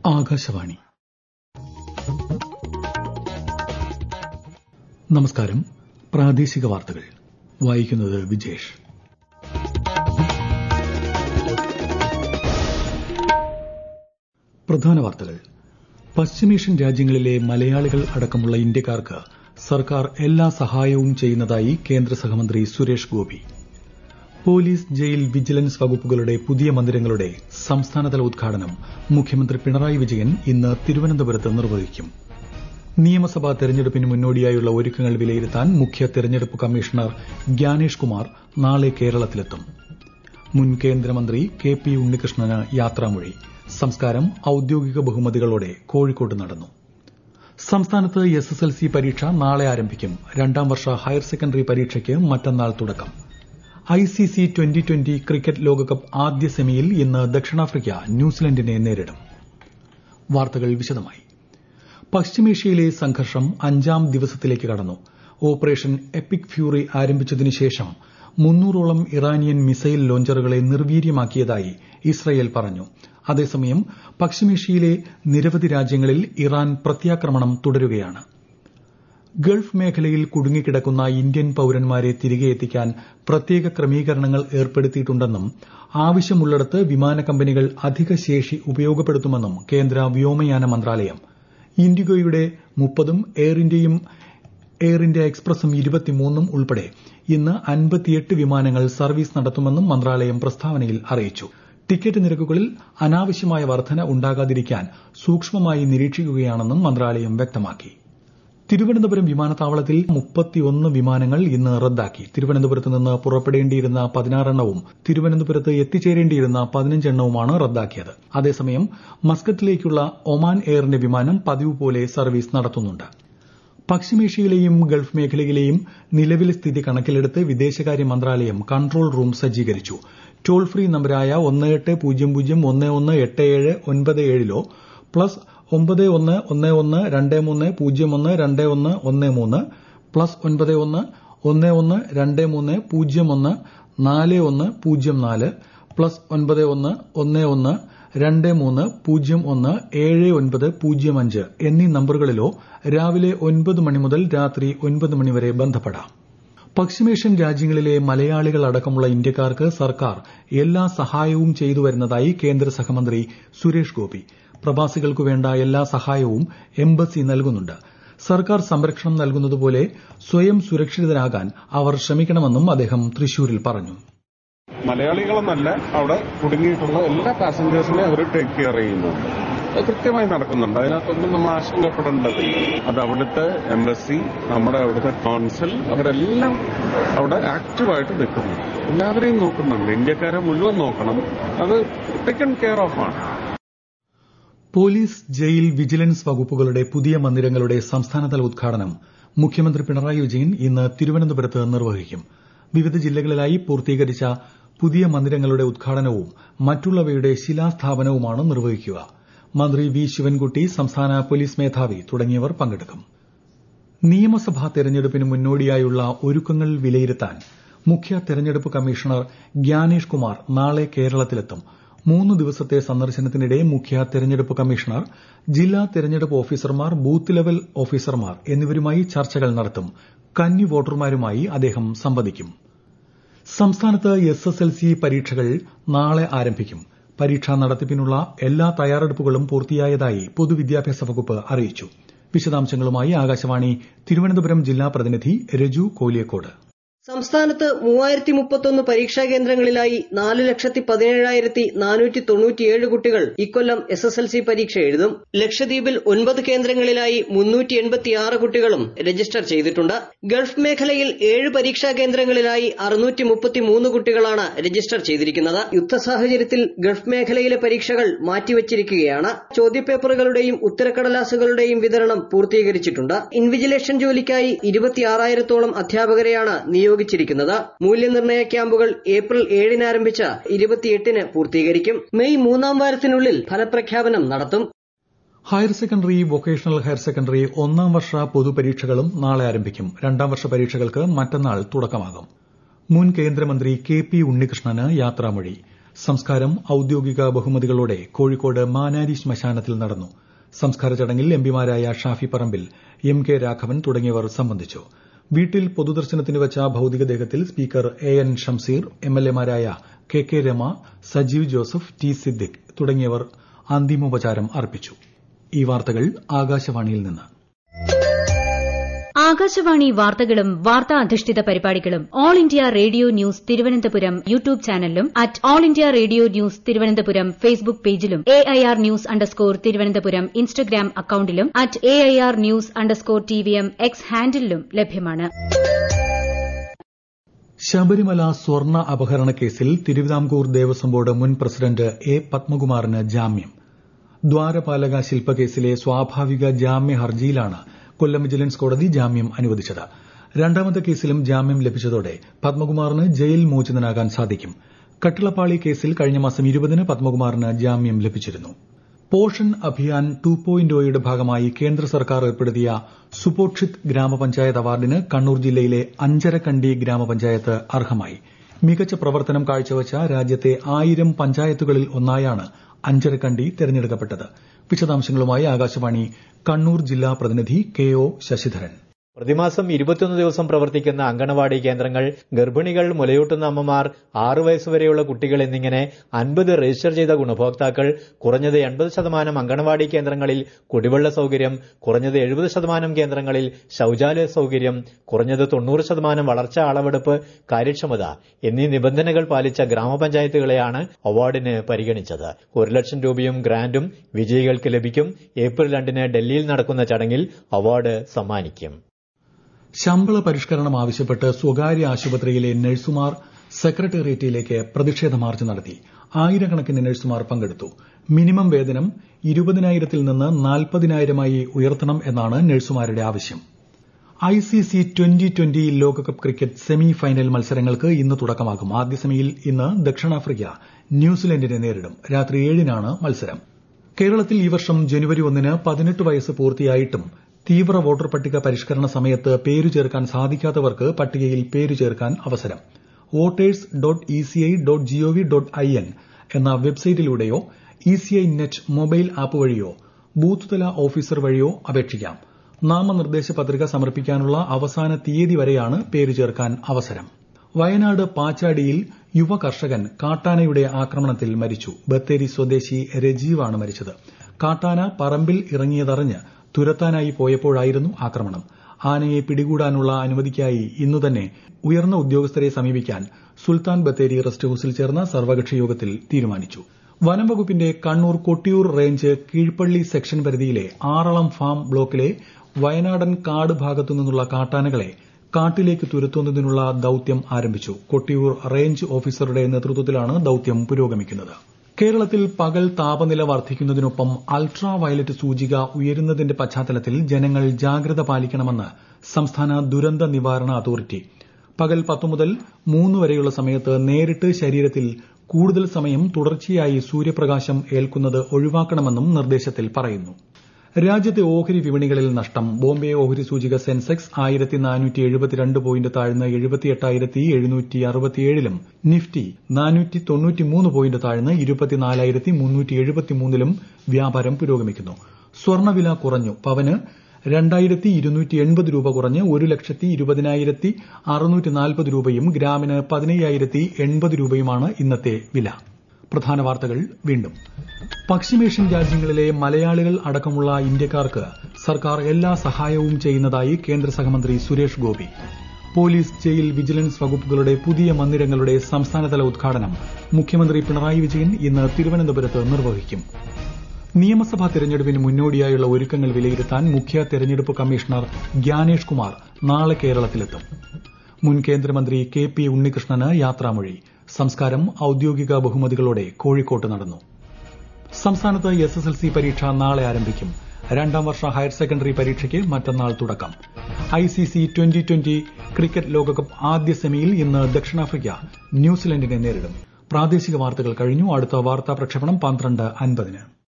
ആകാശവാണി നമസ്കാരം പ്രാദേശിക വാർത്തകൾ വായിക്കുന്നത് വിജേഷ് പ്രധാന വാർത്തകൾ പശ്ചിമേഷ്യൻ രാജ്യങ്ങളിലെ മലയാളികൾ അടക്കമുള്ള ഇന്ത്യക്കാർക്ക് സർക്കാർ എല്ലാ സഹായവും ചെയ്യുന്നതായി കേന്ദ്ര സഹമന്ത്രി Suresh Gopi police jail vigilance വകുപ്പുകളുടെ പുതിയ മന്ദിരങ്ങളുടെ സംസ്ഥാനതല ഉദ്ഘാടനം മുഖ്യമന്ത്രി പിണറായി വിജയൻ ഇന്ന് തിരുവനന്തപുരത്ത് നിർവഹിക്കും നിയമസഭാ തെരഞ്ഞെടുപ്പിന് മുന്നോടിയായുള്ള ഒരുക്കങ്ങൾ വിലയിരുത്താൻ മുഖ്യ തെരഞ്ഞെടുപ്പ് കമ്മീഷണർ ഗ്യാനേഷ് കുമാർ നാളെ കേരളത്തിലെത്തും മുൻ കേന്ദ്രമന്ത്രി കെ പി ഉണ്ണികൃഷ്ണന് യാത്രാമൊഴി സംസ്കാരം ഔദ്യോഗിക ബഹുമതികളോടെ കോഴിക്കോട്ട് നടന്നു സംസ്ഥാനത്ത് എസ് എസ് എൽ സി പരീക്ഷ നാളെ ആരംഭിക്കും രണ്ടാം വർഷ ഹയർ സെക്കൻഡറി പരീക്ഷയ്ക്ക് മറ്റന്നാൾ തുടക്കം I C C twenty twenty cricket ലോകകപ്പ് ആദ്യ സെമിയിൽ ഇന്ന് ദക്ഷിണാഫ്രിക്ക ന്യൂസിലൻഡിനെ നേരിടും വാർത്തകൾ വിശദമായി പശ്ചിമേഷ്യയിലെ സംഘർഷം അഞ്ചാം ദിവസത്തിലേക്ക് കടന്നു ഓപ്പറേഷൻ എപ്പിക് ഫ്യൂറി ആരംഭിച്ചതിനു ശേഷം മുന്നൂറോളം ഇറാനിയൻ മിസൈൽ ലോഞ്ചറുകളെ നിർവീര്യമാക്കിയതായി ഇസ്രയേൽ പറഞ്ഞു അതേസമയം പശ്ചിമേഷ്യയിലെ നിരവധി രാജ്യങ്ങളിൽ ഇറാൻ പ്രത്യാക്രമണം തുടരുകയാണ് ഗൾഫ് മേഖലയിൽ കുടുങ്ങിക്കിടക്കുന്ന ഇന്ത്യൻ പൌരന്മാരെ തിരികെ എത്തിക്കാൻ പ്രത്യേക ക്രമീകരണങ്ങൾ ഏർപ്പെടുത്തിയിട്ടുണ്ടെന്നും ആവശ്യമുള്ളിടത്ത് വിമാന കമ്പനികൾ അധിക ശേഷി ഉപയോഗപ്പെടുത്തുമെന്നും കേന്ദ്ര വ്യോമയാന മന്ത്രാലയം ഇൻഡിഗോയുടെ മുപ്പതും എയർ ഇന്ത്യയും എയർ ഇന്ത്യ എക്സ്പ്രസും ഇരുപത്തിമൂന്നും ഉൾപ്പെടെ ഇന്ന് അൻപത്തിയെട്ട് വിമാനങ്ങൾ സർവീസ് നടത്തുമെന്നും മന്ത്രാലയം പ്രസ്താവനയിൽ അറിയിച്ചു ടിക്കറ്റ് നിരക്കുകളിൽ അനാവശ്യമായ വർധന ഉണ്ടാകാതിരിക്കാൻ സൂക്ഷ്മമായി നിരീക്ഷിക്കുകയാണെന്നും മന്ത്രാലയം വ്യക്തമാക്കി തിരുവനന്തപുരം വിമാനത്താവളത്തിൽ മുപ്പത്തിയൊന്ന് വിമാനങ്ങൾ ഇന്ന് റദ്ദാക്കി തിരുവനന്തപുരത്ത് നിന്ന് പുറപ്പെടേണ്ടിയിരുന്ന പതിനാറെണ്ണവും തിരുവനന്തപുരത്ത് എത്തിച്ചേരേണ്ടിയിരുന്ന പതിനഞ്ചെണ്ണവുമാണ് റദ്ദാക്കിയത് അതേസമയം മസ്കറ്റിലേക്കുള്ള ഒമാൻ എയറിന്റെ വിമാനം പതിവ് പോലെ സർവീസ് നടത്തുന്നുണ്ട് പശ്ചിമേഷ്യയിലെയും ഗൾഫ് മേഖലയിലെയും നിലവിലെ സ്ഥിതി കണക്കിലെടുത്ത് വിദേശകാര്യ മന്ത്രാലയം കൺട്രോൾ റൂം സജ്ജീകരിച്ചു ടോൾ ഫ്രീ നമ്പരായ ഒന്ന് എട്ട് പൂജ്യം പൂജ്യം ഒന്ന് ഒന്ന് എട്ട് ഏഴ് ഒൻപത് ഏഴിലോ പ്ലസ് ഒമ്പത് ഒന്ന് ഒന്ന് ഒന്ന് രണ്ട് മൂന്ന് പൂജ്യം ഒന്ന് രണ്ട് ഒന്ന് ഒന്ന് മൂന്ന് പ്ലസ് ഒൻപത് ഒന്ന് ഒന്ന് ഒന്ന് രണ്ട് മൂന്ന് പൂജ്യം ഒന്ന് നാല് ഒന്ന് പൂജ്യം നാല് പ്ലസ് ഒൻപത് ഒന്ന് ഒന്ന് ഒന്ന് രണ്ട് മൂന്ന് പൂജ്യം ഒന്ന് ഏഴ് ഒൻപത് പൂജ്യം അഞ്ച് എന്നീ നമ്പറുകളിലോ രാവിലെ ഒൻപത് മണി മുതൽ രാത്രി ഒൻപത് മണി വരെ ബന്ധപ്പെടാം പശ്ചിമേഷ്യൻ രാജ്യങ്ങളിലെ മലയാളികൾ അടക്കമുള്ള ഇന്ത്യക്കാർക്ക് സർക്കാർ എല്ലാ സഹായവും ചെയ്തു വരുന്നതായി കേന്ദ്ര സഹമന്ത്രി സുരേഷ് ഗോപി പ്രവാസികൾക്കു വേണ്ട എല്ലാ സഹായവും എംബസി നൽകുന്നുണ്ട് സർക്കാർ സംരക്ഷണം നൽകുന്നതുപോലെ സ്വയം സുരക്ഷിതരാകാൻ അവർ ശ്രമിക്കണമെന്നും അദ്ദേഹം തൃശൂരിൽ പറഞ്ഞു മലയാളികളെന്നല്ല അവിടെ കുടുങ്ങിയിട്ടുള്ള എല്ലാ പാസഞ്ചേഴ്സിനെ അവർ ടേക്ക് കെയർ ചെയ്യുന്നുണ്ട് അത് കൃത്യമായി നടക്കുന്നുണ്ട് അതിനകത്തൊന്നും നമ്മൾ ആശങ്കപ്പെടേണ്ടതില്ല അത് അവിടുത്തെ എംബസി നമ്മുടെ അവിടുത്തെ കോൺസൽ അവരെല്ലാം അവിടെ ആക്റ്റീവായിട്ട് നിൽക്കുന്നുണ്ട് എല്ലാവരെയും നോക്കുന്നുണ്ട് ഇന്ത്യക്കാരെ മുഴുവൻ നോക്കണം അത് ടേക്കൺ കെയർ ഓഫ് ആണ് പോലീസ് ജയിൽ വിജിലൻസ് വകുപ്പുകളുടെ പുതിയ മന്ദിരങ്ങളുടെ സംസ്ഥാനതല ഉദ്ഘാടനം മുഖ്യമന്ത്രി പിണറായി വിജയൻ ഇന്ന് തിരുവനന്തപുരത്ത് നിർവഹിക്കും വിവിധ ജില്ലകളിലായി പൂർത്തീകരിച്ച പുതിയ മന്ദിരങ്ങളുടെ ഉദ്ഘാടനവും മറ്റുള്ളവയുടെ ശിലാസ്ഥാപനവുമാണ് നിർവഹിക്കുക മന്ത്രി വി ശിവൻകുട്ടി സംസ്ഥാന പോലീസ് മേധാവി തുടങ്ങിയവർ പങ്കെടുക്കും നിയമസഭാ തെരഞ്ഞെടുപ്പിന് മുന്നോടിയായുള്ള ഒരുക്കങ്ങൾ വിലയിരുത്താൻ മുഖ്യ തെരഞ്ഞെടുപ്പ് കമ്മീഷണർ ഗ്യാനേഷ് കുമാർ നാളെ കേരളത്തിലെത്തും മൂന്ന് ദിവസത്തെ സന്ദർശനത്തിനിടെ മുഖ്യ തെരഞ്ഞെടുപ്പ് കമ്മീഷണർ ജില്ലാ തെരഞ്ഞെടുപ്പ് ഓഫീസർമാർ ബൂത്ത് ലെവൽ ഓഫീസർമാർ എന്നിവരുമായി ചർച്ചകൾ നടത്തും കന്നി വോട്ടർമാരുമായി അദ്ദേഹം സംവദിക്കും സംസ്ഥാനത്ത് എസ് എസ് എൽ സി പരീക്ഷകൾ നാളെ ആരംഭിക്കും പരീക്ഷാ നടത്തിപ്പിനുള്ള എല്ലാ തയ്യാറെടുപ്പുകളും പൂർത്തിയായതായി പൊതുവിദ്യാഭ്യാസ വകുപ്പ് അറിയിച്ചു വിശദാംശങ്ങളുമായി ആകാശവാണി തിരുവനന്തപുരം ജില്ലാ പ്രതിനിധി രജു കോലിയക്കോട് സംസ്ഥാനത്ത് മൂവായിരത്തി മുപ്പത്തൊന്ന് പരീക്ഷാ കേന്ദ്രങ്ങളിലായി നാല് ലക്ഷത്തി പതിനേഴായിരത്തി നാനൂറ്റി തൊണ്ണൂറ്റിയേഴ് കുട്ടികൾ ഇക്കൊല്ലം എസ് എസ് എൽ സി പരീക്ഷ എഴുതും ലക്ഷദ്വീപിൽ ഒൻപത് കേന്ദ്രങ്ങളിലായി മുന്നൂറ്റി എൺപത്തിയാറ് കുട്ടികളും രജിസ്റ്റർ ചെയ്തിട്ടുണ്ട് ഗൾഫ് മേഖലയിൽ ഏഴ് പരീക്ഷാ കേന്ദ്രങ്ങളിലായി അറുന്നൂറ്റി മുപ്പത്തിമൂന്ന് കുട്ടികളാണ് രജിസ്റ്റർ ചെയ്തിരിക്കുന്നത് യുദ്ധ സാഹചര്യത്തിൽ ഗൾഫ് മേഖലയിലെ പരീക്ഷകൾ മാറ്റിവച്ചിരിക്കുകയാണ് ചോദ്യപേപ്പറുകളുടെയും ഉത്തരക്കടലാസുകളുടെയും വിതരണം പൂർത്തീകരിച്ചിട്ടുണ്ട് ഇൻവിജിലേഷൻ ജോലിക്കായി ഇരുപത്തിയാറായിരത്തോളം അധ്യാപകരെയാണ് നിയോഗിച്ചത് നിയോഗിച്ചിരിക്കുന്നത് മൂല്യനിർണ്ണയ ക്യാമ്പുകൾ ഏപ്രിൽ ഏഴിന് ആരംഭിച്ച് ഇരുപത്തിയെട്ടിന് പൂർത്തീകരിക്കും മെയ് മൂന്നാം വാരത്തിനുള്ളിൽ ഫലപ്രഖ്യാപനം നടത്തും higher secondary vocational higher secondary ഒന്നാം വർഷ പൊതുപരീക്ഷകളും നാളെ ആരംഭിക്കും രണ്ടാം വർഷ പരീക്ഷകൾക്ക് മറ്റന്നാൾ തുടക്കമാകും മുൻ കേന്ദ്രമന്ത്രി കെ പി ഉണ്ണികൃഷ്ണന് യാത്രാമൊഴി സംസ്കാരം ഔദ്യോഗിക ബഹുമതികളോടെ കോഴിക്കോട് മാനാരി ശ്മശാനത്തിൽ നടന്നു സംസ്കാര ചടങ്ങിൽ എംപിമാരായ ഷാഫി പറമ്പിൽ എം കെ രാഘവൻ തുടങ്ങിയവർ സംബന്ധിച്ചു വീട്ടിൽ പൊതുദർശനത്തിന് വച്ച ഭൌതികദേഹത്തിൽ സ്പീക്കർ എ എൻ ഷംസീർ എംഎൽഎമാരായ K K Rema Sajeev Joseph T Siddique തുടങ്ങിയവർ അന്തിമോപചാരം അർപ്പിച്ചു ഈ വാർത്തകൾ ആകാശവാണിയിൽ നിന്ന് ആകാശവാണി വാർത്തകളും വാർത്താ അധിഷ്ഠിത പരിപാടികളും all India radio news Thiruvananthapuram YouTube ചാനലിലും at all India radio news Thiruvananthapuram Facebook പേജിലും A I R news underscore Thiruvananthapuram Instagram അക്കൌണ്ടിലും at A I R news underscore T V M X ഹാൻഡിലും ലഭ്യമാണ് ശബരിമല സ്വർണ്ണ അപഹരണ കേസിൽ തിരുവിതാംകൂർ ദേവസ്വം ബോർഡ് മുൻ പ്രസിഡന്റ് എ പത്മകുമാറിന് ജാമ്യം ദ്വാരപാലക ശില്പകേസിലെ സ്വാഭാവിക ജാമ്യ ഹർജിയിലാണ് കൊല്ലം വിജിലൻസ് കോടതി ജാമ്യം അനുവദിച്ചത് രണ്ടാമത്തെ കേസിലും ജാമ്യം ലഭിച്ചതോടെ പത്മകുമാറിന് ജയിൽ മോചിതനാകാൻ സാധിക്കും കട്ടിളപ്പാളി കേസിൽ കഴിഞ്ഞ മാസം ഇരുപതിന് പത്മകുമാറിന് ജാമ്യം ലഭിച്ചിരുന്നു പോഷൻ അഭിയാൻ ടു പോയിന്റ് ഒയുടെ ഭാഗമായി കേന്ദ്ര സർക്കാർ ഏർപ്പെടുത്തിയ സുപോക്ഷിത് ഗ്രാമപഞ്ചായത്ത് അവാർഡിന് കണ്ണൂർ ജില്ലയിലെ അഞ്ചരക്കണ്ടി ഗ്രാമപഞ്ചായത്ത് അർഹമായി മികച്ച പ്രവർത്തനം കാഴ്ചവച്ച രാജ്യത്തെ ആയിരം പഞ്ചായത്തുകളിൽ ഒന്നായാണ് അഞ്ചരക്കണ്ടി തെരഞ്ഞെടുക്കപ്പെട്ടത് വിശദാംശങ്ങളുമായി ആകാശവാണി കണ്ണൂർ ജില്ലാ പ്രതിനിധി കെ ഒ ശശിധരൻ പ്രതിമാസം ഇരുപത്തിയൊന്ന് ദിവസം പ്രവർത്തിക്കുന്ന അങ്കണവാടി കേന്ദ്രങ്ങൾ ഗർഭിണികൾ മുലയൂട്ടുന്ന അമ്മമാർ ആറു വയസ്സുവരെയുള്ള കുട്ടികൾ എന്നിങ്ങനെ അൻപത് രജിസ്റ്റർ ചെയ്ത ഗുണഭോക്താക്കൾ കുറഞ്ഞത് എൺപത് ശതമാനം അങ്കണവാടി കേന്ദ്രങ്ങളിൽ കുടിവെള്ള സൌകര്യം കുറഞ്ഞത് എഴുപത് ശതമാനം കേന്ദ്രങ്ങളിൽ ശൌചാലയ സൌകര്യം കുറഞ്ഞത് തൊണ്ണൂറ് ശതമാനം വളർച്ചാ അളവെടുപ്പ് കാര്യക്ഷമത എന്നീ നിബന്ധനകൾ പാലിച്ച ഗ്രാമപഞ്ചായത്തുകളെയാണ് അവാർഡിന് പരിഗണിച്ചത് ഒരു ലക്ഷം രൂപയും ഗ്രാന്റും വിജയികൾക്ക് ലഭിക്കും ഏപ്രിൽ രണ്ടിന് ഡൽഹിയിൽ നടക്കുന്ന ചടങ്ങിൽ അവാർഡ് സമ്മാനിക്കും ശമ്പള പരിഷ്കരണം ആവശ്യപ്പെട്ട് സ്വകാര്യ ആശുപത്രിയിലെ നഴ്സുമാർ സെക്രട്ടേറിയറ്റിലേക്ക് പ്രതിഷേധ മാർച്ച് നടത്തി ആയിരക്കണക്കിന് നഴ്സുമാർ പങ്കെടുത്തു മിനിമം വേതനം ഇരുപതിനായിരത്തിൽ നിന്ന് നാൽപ്പതിനായിരമായി ഉയർത്തണം എന്നാണ് നഴ്സുമാരുടെ ആവശ്യം ഐസിസി ട്വന്റി ട്വന്റി ലോകകപ്പ് ക്രിക്കറ്റ് സെമി ഫൈനൽ മത്സരങ്ങൾക്ക് ഇന്ന് തുടക്കമാകും ആദ്യ സെമിയിൽ ഇന്ന് ദക്ഷിണാഫ്രിക്ക ന്യൂസിലൻഡിനെ നേരിടും രാത്രി ഏഴിനാണ് മത്സരം കേരളത്തിൽ ഈ വർഷം ജനുവരി ഒന്നിന് പതിനെട്ട് വയസ്സ് പൂർത്തിയായിട്ടും തീവ്ര വോട്ടർ പട്ടിക പരിഷ്കരണ സമയത്ത് പേരു ചേർക്കാൻ സാധിക്കാത്തവർക്ക് പട്ടികയിൽ പേരു ചേർക്കാൻ അവസരം voters dot ECI dot GOV dot I N എന്ന വെബ്സൈറ്റിലൂടെയോ ഇസിഐ നെറ്റ് മൊബൈൽ ആപ്പ് വഴിയോ ബൂത്ത് തല ഓഫീസർ വഴിയോ അപേക്ഷിക്കാം നാമനിർദ്ദേശ പത്രിക സമർപ്പിക്കാനുള്ള അവസാന തീയതി വരെയാണ് പേരു ചേർക്കാൻ അവസരം വയനാട് പാച്ചാടിയിൽ യുവ കർഷകൻ കാട്ടാനയുടെ ആക്രമണത്തിൽ മരിച്ചു ബത്തേരി സ്വദേശി രജീവാണ് മരിച്ചത് കാട്ടാന പറമ്പിൽ ഇറങ്ങിയതറിഞ്ഞ് തുരത്താനായി പോയപ്പോഴായിരുന്നു ആക്രമണം ആനയെ പിടികൂടാനുള്ള അനുമതിക്കായി ഇന്നുതന്നെ ഉയർന്ന ഉദ്യോഗസ്ഥരെ സമീപിക്കാൻ സുൽത്താൻ ബത്തേരി റെസ്റ്റ് ഹൌസിൽ ചേർന്ന സർവകക്ഷി യോഗത്തിൽ തീരുമാനിച്ചു വനം വകുപ്പിന്റെ കണ്ണൂർ കൊട്ടിയൂർ റേഞ്ച് കീഴ്പള്ളി സെക്ഷൻ പരിധിയിലെ ആറളം ഫാം ബ്ലോക്കിലെ വയനാടൻ കാട് ഭാഗത്തു നിന്നുള്ള കാട്ടാനകളെ കാട്ടിലേക്ക് തുരത്തുന്നതിനുള്ള ദൌത്യം ആരംഭിച്ചു കൊട്ടിയൂർ റേഞ്ച് ഓഫീസറുടെ നേതൃത്വത്തിലാണ് ദൌത്യം പുരോഗമിക്കുന്നത് കേരളത്തിൽ പകൽ താപനില വർദ്ധിക്കുന്നതിനൊപ്പം അൾട്രാ വയലറ്റ് സൂചിക ഉയരുന്നതിന്റെ പശ്ചാത്തലത്തിൽ ജനങ്ങൾ ജാഗ്രത പാലിക്കണമെന്ന് സംസ്ഥാന ദുരന്ത നിവാരണ അതോറിറ്റി പകൽ പത്തു മുതൽ മൂന്ന് വരെയുള്ള സമയത്ത് നേരിട്ട് ശരീരത്തിൽ കൂടുതൽ സമയം തുടർച്ചയായി സൂര്യപ്രകാശം ഏൽക്കുന്നത് ഒഴിവാക്കണമെന്നും നിർദ്ദേശത്തിൽ പറയുന്നു രാജ്യത്തെ ഓഹരി വിപണികളിൽ നഷ്ടം ബോംബെ ഓഹരി സൂചിക സെൻസെക്സ് ആയിരത്തി നാനൂറ്റി എഴുപത്തിരണ്ട് പോയിന്റ് താഴ്ന്ന് എഴുപത്തിയെട്ടായിരത്തി എഴുന്നൂറ്റി അറുപത്തിയേഴിലും നിഫ്റ്റി നാനൂറ്റി തൊണ്ണൂറ്റിമൂന്ന് പോയിന്റ് താഴ്ന്ന് ഇരുപത്തിനാലായിരത്തി മുന്നൂറ്റി എഴുപത്തിമൂന്നിലും വ്യാപാരം പുരോഗമിക്കുന്നു സ്വർണ്ണവില കുറഞ്ഞു പവന് രണ്ടായിരത്തി ഇരുന്നൂറ്റി എൺപത് രൂപ കുറഞ്ഞ് ഒരു ലക്ഷത്തി ഇരുപതിനായിരത്തി അറുന്നൂറ്റി നാൽപ്പത് രൂപയും ഗ്രാമിന് പതിനയ്യായിരത്തി എൺപത് രൂപയുമാണ് ഇന്നത്തെ വില പ്രധാന വാർത്തകൾ വീണ്ടും പശ്ചിമേഷ്യൻ രാജ്യങ്ങളിലെ മലയാളികൾ അടക്കമുള്ള ഇന്ത്യക്കാർക്ക് സർക്കാർ എല്ലാ സഹായവും ചെയ്യുന്നതായി കേന്ദ്ര സഹമന്ത്രി Suresh Gopi police jail vigilance വകുപ്പുകളുടെ പുതിയ മന്ദിരങ്ങളുടെ സംസ്ഥാനതല ഉദ്ഘാടനം മുഖ്യമന്ത്രി പിണറായി വിജയൻ ഇന്ന് തിരുവനന്തപുരത്ത് നിർവഹിക്കും നിയമസഭാ തെരഞ്ഞെടുപ്പിന് മുന്നോടിയായുള്ള ഒരുക്കങ്ങൾ വിലയിരുത്താൻ മുഖ്യ തെരഞ്ഞെടുപ്പ് കമ്മീഷണർ ഗ്യാനേഷ് കുമാർ നാളെ കേരളത്തിലെത്തും മുൻ കേന്ദ്രമന്ത്രി കെ പി ഉണ്ണികൃഷ്ണന് യാത്രാമൊഴി സംസ്കാരം ഔദ്യോഗിക ബഹുമതികളോടെ കോഴിക്കോട്ട് നടന്നു സംസ്ഥാനത്ത് എസ് എസ് എൽ സി പരീക്ഷ നാളെ ആരംഭിക്കും രണ്ടാം വർഷ ഹയർ സെക്കൻഡറി പരീക്ഷയ്ക്ക് മറ്റന്നാൾ തുടക്കം I C C twenty twenty cricket ലോകകപ്പ് ആദ്യ സെമിയിൽ ഇന്ന് ദക്ഷിണാഫ്രിക്ക ന്യൂസിലൻഡിനെ നേരിടും പ്രാദേശിക വാർത്തകൾ കഴിഞ്ഞു അടുത്ത വാർത്താ പ്രക്ഷേപണം പന്ത്രണ്ട് അൻപതിന്